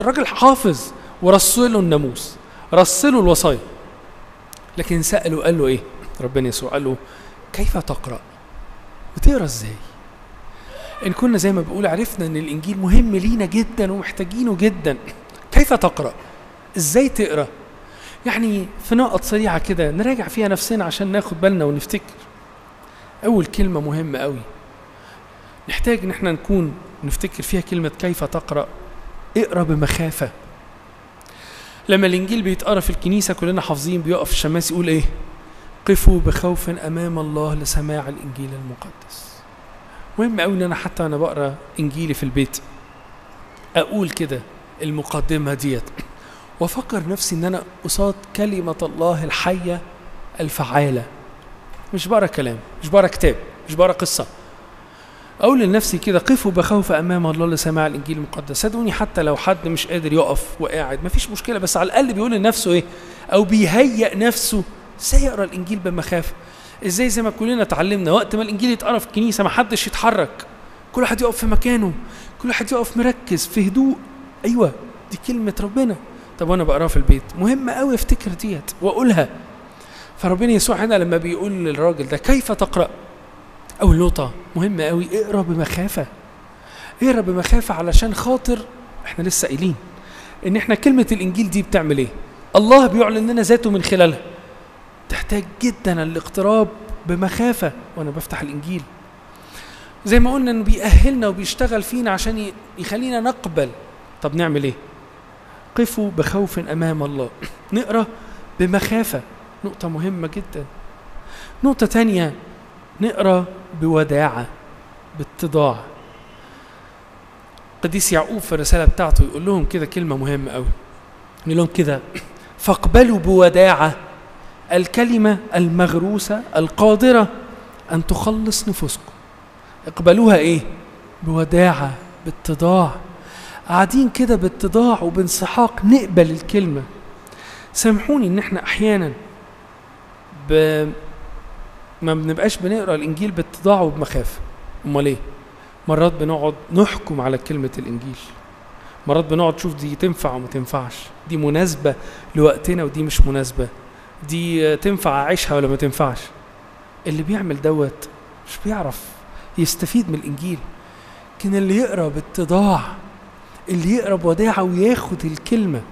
الراجل حافظ ورسله الناموس رسله الوصايا لكن سأله قال له ايه ربنا يسوع قال له كيف تقرأ بتقرا ازاي ان كنا زي ما بقول عرفنا ان الانجيل مهم لينا جدا ومحتاجينه جدا كيف تقرأ ازاي تقرأ يعني في نقط سريعة كده نراجع فيها نفسنا عشان ناخد بالنا ونفتكر أول كلمة مهمة قوي نحتاج إن احنا نكون نفتكر فيها كلمة كيف تقرأ اقرأ بمخافة لما الإنجيل بيتقرأ في الكنيسة كلنا حافظين بيقف الشماس يقول إيه قفوا بخوف أمام الله لسماع الإنجيل المقدس مهم قوي إن أنا حتى وأنا بقرأ إنجيلي في البيت أقول كده المقدمة ديت وافكر نفسي ان انا قصاد كلمه الله الحيه الفعاله مش بقرا كلام مش بقرا كتاب مش بقرا قصه اقول لنفسي كده قفوا بخوف امام الله لسماع الانجيل المقدس صدقوني حتى لو حد مش قادر يقف وقاعد مفيش مشكله بس على الاقل بيقول لنفسه ايه او بيهيئ نفسه ازاي يقرا الانجيل بمخافه ازاي زي ما كلنا اتعلمنا وقت ما الانجيل يتقرا في الكنيسه ما حدش يتحرك كل واحد يقف في مكانه كل واحد يقف مركز في هدوء ايوه دي كلمه ربنا طب وانا بقراها في البيت مهم قوي افتكر ديت واقولها فربنا يسوع هنا لما بيقول للراجل ده كيف تقرا اول نقطه مهمه قوي اقرا بمخافه اقرا بمخافه علشان خاطر احنا لسه قايلين ان احنا كلمه الانجيل دي بتعمل ايه الله بيعلن لنا ذاته من خلالها تحتاج جدا الاقتراب بمخافه وانا بفتح الانجيل زي ما قلنا انه بيأهلنا وبيشتغل فينا عشان يخلينا نقبل طب نعمل ايه قفوا بخوف امام الله نقرا بمخافه نقطه مهمه جدا نقطه تانية نقرا بوداعه باتضاع قديس يعقوب في الرساله بتاعته يقول لهم كده كلمه مهمه قوي يقول لهم كده فاقبلوا بوداعه الكلمه المغروسه القادره ان تخلص نفوسكم اقبلوها ايه بوداعه باتضاع قاعدين كده باتضاع وبانسحاق نقبل الكلمة سامحوني ان احنا احيانا ب... ما بنبقاش بنقرا الانجيل باتضاع وبمخافة امال ايه مرات بنقعد نحكم على كلمة الانجيل مرات بنقعد نشوف دي تنفع وما تنفعش دي مناسبة لوقتنا ودي مش مناسبة دي تنفع اعيشها ولا ما تنفعش اللي بيعمل دوت مش بيعرف يستفيد من الانجيل لكن اللي يقرا باتضاع اللي يقرا بوداعة وياخد الكلمة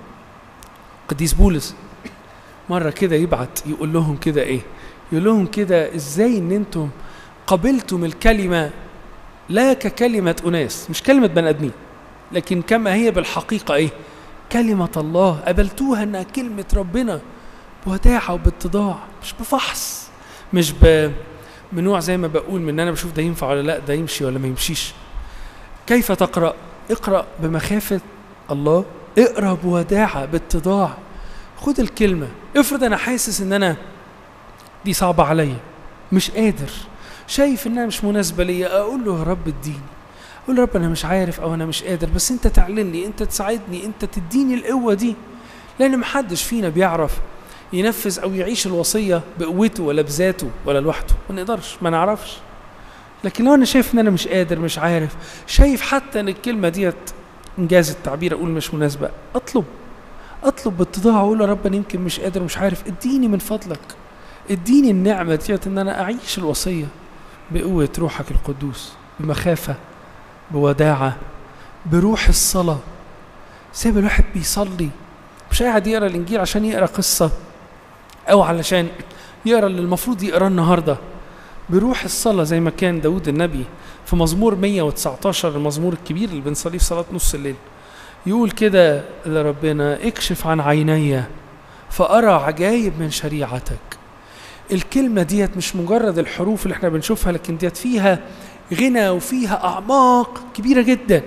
قديس بولس مرة كده يبعت يقول لهم كده ايه يقول لهم كده ازاي ان انتم قبلتم الكلمة لا ككلمة أناس مش كلمة بني آدمين لكن كما هي بالحقيقة ايه كلمة الله قبلتوها انها كلمة ربنا بوداعة وباتضاع مش بفحص مش ب بنوع زي ما بقول من ان انا بشوف ده ينفع ولا لا ده يمشي ولا ما يمشيش كيف تقرأ اقرأ بمخافة الله اقرأ بوداعة باتضاع خد الكلمة افرض انا حاسس ان انا دي صعبة عليا مش قادر شايف انها مش مناسبة ليا اقول له يا رب اديني اقول له رب انا مش عارف او انا مش قادر بس انت تعلن لي انت تساعدني انت تديني القوة دي لان محدش فينا بيعرف ينفذ او يعيش الوصية بقوته ولا بذاته ولا لوحده ما نقدرش ما نعرفش لكن لو انا شايف ان انا مش قادر مش عارف شايف حتى ان الكلمه ديت انجاز التعبير اقول مش مناسبه اطلب اطلب باتضاع اقول يا رب انا يمكن مش قادر مش عارف اديني من فضلك اديني النعمه ديت ان انا اعيش الوصيه بقوه روحك القدوس بمخافه بوداعه بروح الصلاه سيب الواحد بيصلي مش قاعد يقرا الانجيل عشان يقرا قصه او علشان يقرا اللي المفروض يقراه النهارده بروح الصلاة زي ما كان داود النبي في مزمور 119 المزمور الكبير اللي بنصليه في صلاة نص الليل يقول كده لربنا اكشف عن عيني فأرى عجائب من شريعتك الكلمة ديت مش مجرد الحروف اللي احنا بنشوفها لكن ديت فيها غنى وفيها أعماق كبيرة جدا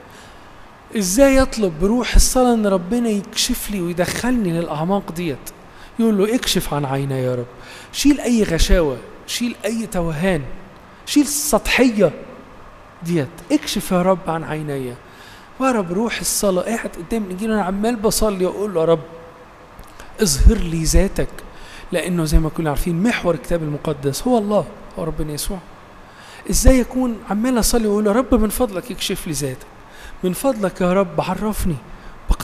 ازاي يطلب بروح الصلاة ان ربنا يكشف لي ويدخلني للأعماق ديت يقول له اكشف عن عيني يا رب شيل أي غشاوة شيل اي توهان شيل السطحيه ديت اكشف يا رب عن عيني وانا بروح الصلاه قاعد قدام الانجيل انا عمال بصلي واقول له يا رب اظهر لي ذاتك لانه زي ما كنا عارفين محور الكتاب المقدس هو الله هو ربنا يسوع ازاي اكون عمال اصلي واقول يا رب من فضلك اكشف لي ذاتك من فضلك يا رب عرفني